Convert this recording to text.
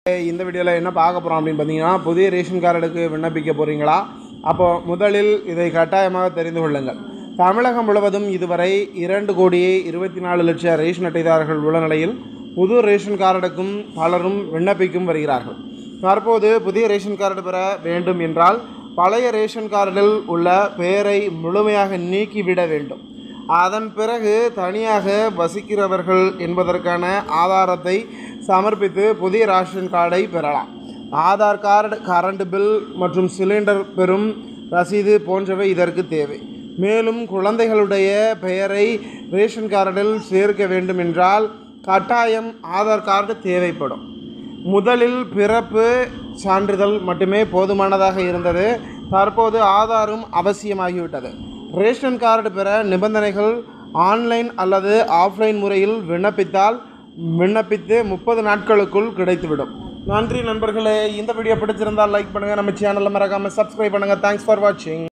இந்த வீடியோவில் என்ன பார்க்க போகிறோம் அப்படின்னு பார்த்தீங்கன்னா புதிய ரேஷன் கார்டுக்கு விண்ணப்பிக்க போகிறீங்களா அப்போ முதலில் இதை கட்டாயமாக தெரிந்து கொள்ளுங்கள் தமிழகம் முழுவதும் இதுவரை இரண்டு கோடியே இருபத்தி நாலு லட்சம் ரேஷன் அட்டைதாரர்கள் உள்ள நிலையில் புது ரேஷன் கார்டுக்கும் பலரும் விண்ணப்பிக்கும் வருகிறார்கள் தற்போது புதிய ரேஷன் கார்டு பெற வேண்டும் என்றால் பழைய ரேஷன் கார்டில் உள்ள பெயரை முழுமையாக நீக்கிவிட வேண்டும் அதன் பிறகு தனியாக வசிக்கிறவர்கள் என்பதற்கான ஆதாரத்தை சமர்ப்பித்து புதிய ரேஷன் கார்டை பெறலாம் ஆதார் கார்டு கரண்ட் பில் மற்றும் சிலிண்டர் பெறும் ரசீது போன்றவை இதற்கு தேவை மேலும் குழந்தைகளுடைய பெயரை ரேஷன் கார்டில் சேர்க்க வேண்டும் என்றால் கட்டாயம் ஆதார் கார்டு தேவைப்படும் முதலில் பிறப்பு சான்றிதழ் மட்டுமே போதுமானதாக இருந்தது தற்போது ஆதாரும் அவசியமாகிவிட்டது ரேஷன் கார்டு பெற நிபந்தனைகள் ஆன்லைன் அல்லது ஆஃப்லைன் முறையில் விண்ணப்பித்தால் விண்ணப்பித்து முப்பது நாட்களுக்குள் கிடைத்துவிடும் நன்றி நண்பர்களே இந்த வீடியோ பிடிச்சிருந்தால் லைக் பண்ணுங்கள் நம்ம சேனலை மறக்காமல் சப்ஸ்கிரைப் பண்ணுங்கள் தேங்க்ஸ் ஃபார் வாட்சிங்